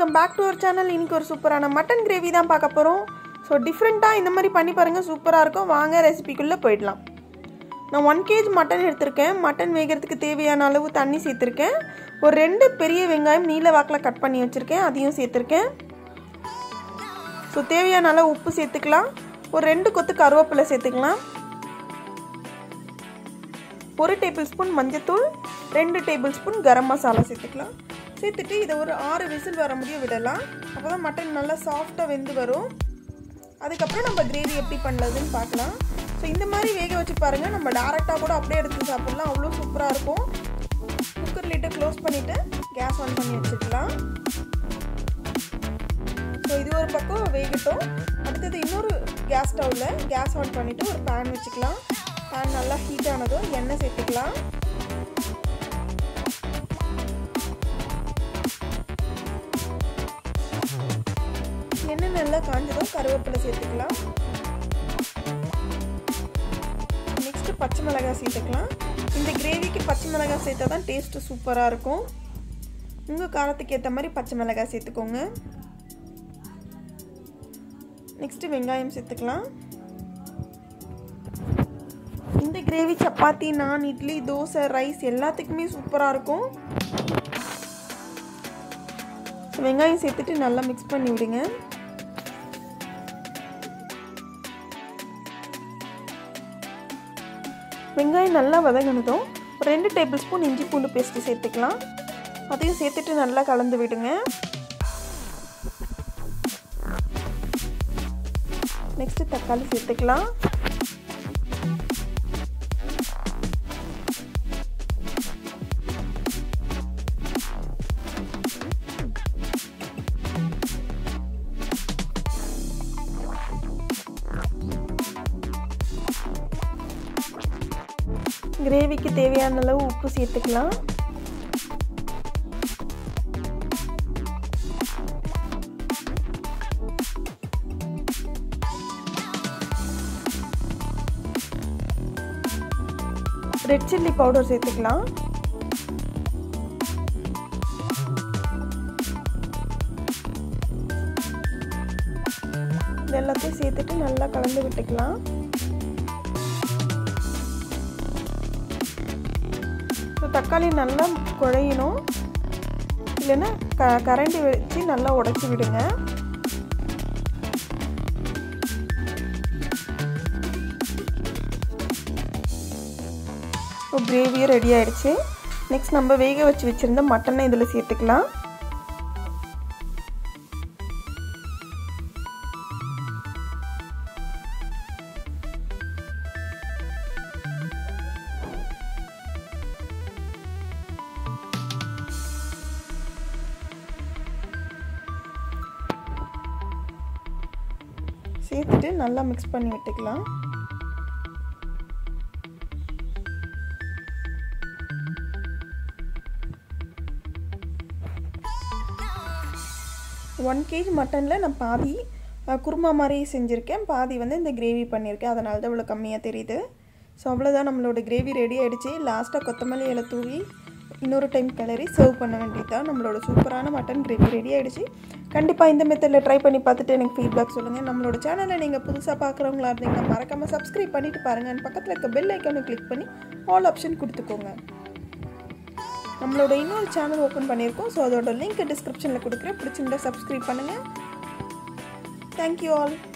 welcome back to our channel இன்னைக்கு ஒரு சூப்பரான மட்டன் கிரேவி தான் பார்க்க போகிறோம் ஸோ டிஃப்ரெண்ட்டாக இந்த மாதிரி பண்ணி பாருங்கள் சூப்பராக இருக்கும் வாங்க ரெசிபிக்குள்ளே போயிடலாம் நான் ஒன் கேஜ் மட்டன் எடுத்திருக்கேன் மட்டன் வேகிறதுக்கு தேவையான அளவு தண்ணி சேர்த்துருக்கேன் ஒரு ரெண்டு பெரிய வெங்காயம் நீல வாக்கில் கட் பண்ணி வச்சுருக்கேன் அதையும் சேர்த்துருக்கேன் ஸோ தேவையான அளவு உப்பு சேர்த்துக்கலாம் ஒரு ரெண்டு கொத்து கருவேப்பிலை சேர்த்துக்கலாம் ஒரு டேபிள் ஸ்பூன் மஞ்சத்தூள் ரெண்டு டேபிள் ஸ்பூன் கரம் மசாலா சேர்த்துக்கலாம் சேர்த்துட்டு இதை ஒரு ஆறு விசில் வர முடிய விடலாம் அப்போ தான் மட்டன் நல்லா சாஃப்டாக வெந்து வரும் அதுக்கப்புறம் நம்ம கிரேவி எப்படி பண்ணுறதுன்னு பார்க்கலாம் ஸோ இந்த மாதிரி வேக வச்சு பாருங்கள் நம்ம டேரெக்டாக கூட அப்படியே எடுத்து சாப்பிட்லாம் அவ்வளோ சூப்பராக இருக்கும் குக்கர் லிட்டை க்ளோஸ் பண்ணிவிட்டு கேஸ் ஆன் பண்ணி வச்சுக்கலாம் ஸோ இது ஒரு பக்கம் வேகட்டும் அடுத்தது இன்னொரு கேஸ் ஸ்டவ்வில் கேஸ் ஆன் பண்ணிவிட்டு ஒரு பேன் வச்சுக்கலாம் பேன் நல்லா ஹீட் ஆனதும் எண்ணெய் சேர்த்துக்கலாம் எண்ணெய் நல்லா காஞ்சதும் கருவேப்பிலை சேர்த்துக்கலாம் நெக்ஸ்ட்டு பச்சை மிளகாய் சேர்த்துக்கலாம் இந்த கிரேவிக்கு பச்சை மிளகாய் சேர்த்தா தான் டேஸ்ட்டு சூப்பராக இருக்கும் உங்கள் காரத்துக்கு ஏற்ற மாதிரி பச்சை மிளகாய் சேர்த்துக்கோங்க நெக்ஸ்ட்டு வெங்காயம் சேர்த்துக்கலாம் இந்த கிரேவி சப்பாத்தி நான் இட்லி தோசை ரைஸ் எல்லாத்துக்குமே சூப்பராக இருக்கும் வெங்காயம் சேர்த்துட்டு நல்லா மிக்ஸ் பண்ணி விடுங்க வெங்காயம் நல்லா வதங்கினதும் ரெண்டு டேபிள் ஸ்பூன் இஞ்சி பூண்டு பேஸ்ட்டு சேர்த்துக்கலாம் அதையும் சேர்த்துட்டு நல்லா கலந்து விடுங்க நெக்ஸ்ட்டு தக்காளி சேர்த்துக்கலாம் கிரேவிக்கு தேவையான அளவு உப்பு சேர்த்துக்கலாம் ரெட் சில்லி பவுடர் சேர்த்துக்கலாம் இது எல்லாத்தையும் சேர்த்துட்டு நல்லா கலந்து விட்டுக்கலாம் தக்காளி நல்லா குழையணும் இல்லைன்னா க கரண்டி வச்சு நல்லா உடச்சி விடுங்க கிரேவியும் ரெடி ஆயிடுச்சு நெக்ஸ்ட் நம்ம வேக வச்சு வச்சுருந்த மட்டனை இதில் சேர்த்துக்கலாம் சேர்த்துட்டு நல்லா மிக்ஸ் பண்ணி விட்டுக்கலாம் ஒன் கேஜி மட்டனில் நான் பாதி குருமா மாதிரி செஞ்சுருக்கேன் பாதி வந்து இந்த கிரேவி பண்ணியிருக்கேன் அதனால தான் இவ்வளோ கம்மியாக தெரியுது ஸோ அவ்வளோதான் நம்மளோட கிரேவி ரெடி ஆகிடுச்சு லாஸ்ட்டாக கொத்தமல்லி இலை தூவி இன்னொரு டைம் கிளறி சர்வ் பண்ண வேண்டியது தான் நம்மளோட சூப்பரான மட்டன் கிரேவி ரெடி ஆகிடுச்சு கண்டிப்பாக இந்த மெத்தடில் ட்ரை பண்ணி பார்த்துட்டு எனக்கு ஃபீட்பேக் சொல்லுங்கள் நம்மளோட சேனலை நீங்கள் புதுசாக பார்க்குறவங்களா இருந்தீங்கன்னா மறக்காமல் சப்ஸ்கிரைப் பண்ணிவிட்டு பாருங்கள் பக்கத்தில் இருக்க பெல் ஐக்கானை கிளிக் பண்ணி ஆல் ஆப்ஷன் கொடுத்துக்கோங்க நம்மளோட இன்னொரு சேனல் ஓப்பன் பண்ணியிருக்கோம் ஸோ அதோட லிங்க் டிஸ்கிரிப்ஷனில் கொடுக்குறேன் பிடிச்சிருந்தா சப்ஸ்கிரைப் பண்ணுங்கள் தேங்க்யூ ஆல்